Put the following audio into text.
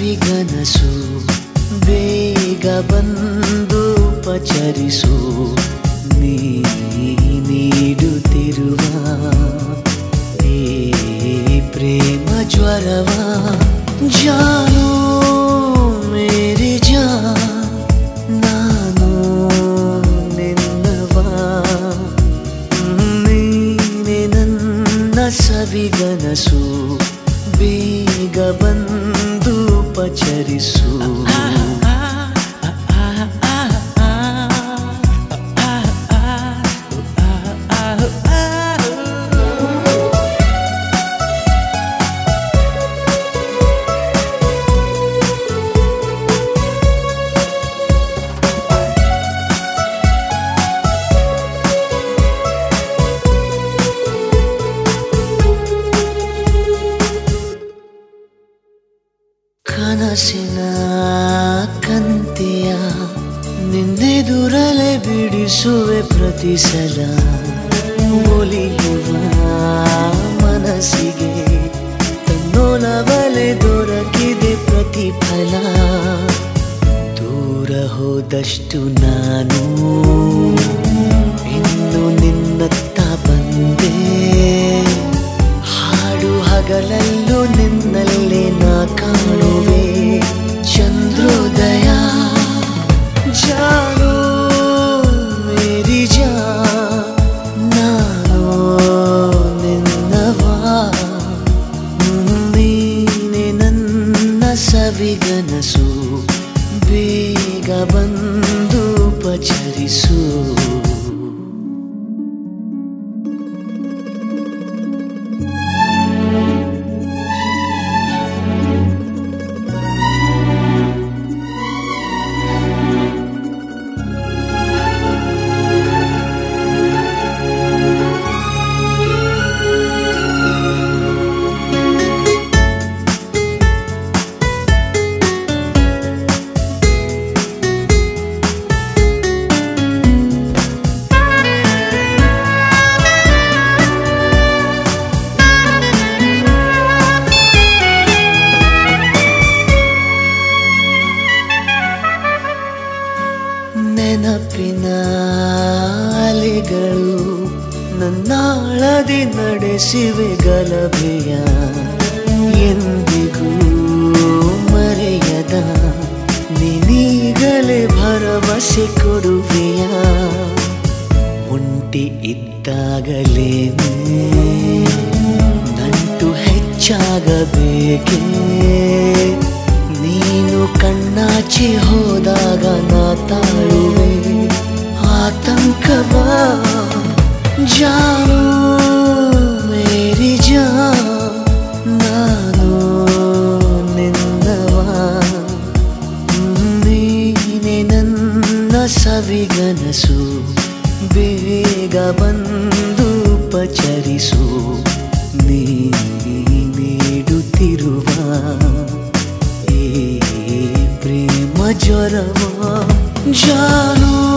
ಸವಿಗನಸು ಬೇಗ ಬಂದು ಪಚರಿಸು ನೀ ನೀಡುತ್ತಿರುವ ಈ ಪ್ರೇಮ ಜ್ವರವ ಜಾನು ಮೇರಿ ಜಾ ನಾನು ನಿನ್ನವ ನೀನೆ ನನ್ನ ಸವಿಗನಸು ಬೇಗ ಬಂದು ಪಚರಿಸು ಕನಸಿನ ಕಂತೆಯ ನಿನ್ನೆದುರಲೆ ಬಿಡಿಸುವೆ ಪ್ರತಿ ಸಲ ಒಲಿಯುವ ಮನಸ್ಸಿಗೆ ತನ್ನೋಲವಲೆ ದೊರಕಿದೆ ಪ್ರತಿಫಲ ದೂರ ಹೋದಷ್ಟು ನಾನು ಇನ್ನು ನಿನ್ನತ್ತ ಬಂದೆ ಹಾಡು ಹಗಲಲ್ಲೂ ನಿನ್ನಲ್ಲೇ ನಾ ಕಾಣುವೆ ಚಂದ್ರೋದಯ ಜಾನು ಮೇರಿ ಜಾ ನಾನು ನಿನ್ನವಾ ನೀನೆ ನನ್ನ ಸವಿಗನಸು ಬೇಗ ಬಂದು ಪಚರಿಸು ನೆನಪಿನ ಅಲೆಗಳು ನನ್ನಾಳದಿ ನಡೆಸಿವೆ ಗಲಭೆಯ ಎಂದಿಗೂ ಮರೆಯದ ನಿನೀಗಲೇ ಭರವಸೆ ಕೊಡುವೆಯ ಒಂಟಿ ಇದ್ದಾಗಲೇನೆ ನಂಟು ಹೆಚ್ಚಾಗಬೇಕೇ ನೀನು ಕಣ್ಣಾಚಿ ಹೋದಾಗ ನಾ ತಾಳುವೆ ಆತಂಕವ ಜಾನು ಮೇರಿ ಜಾ ನಾನು ನಿನ್ನವ ನೀನೆ ನನ್ನ ಸವಿಗನಸು ಬೇಗ ಬಂದು ಪಚರಿಸು ನೀ ನೀಡುತ್ತಿರುವ ಈ ಪ್ರೇಮ ಜ್ವರವ ಜಾನು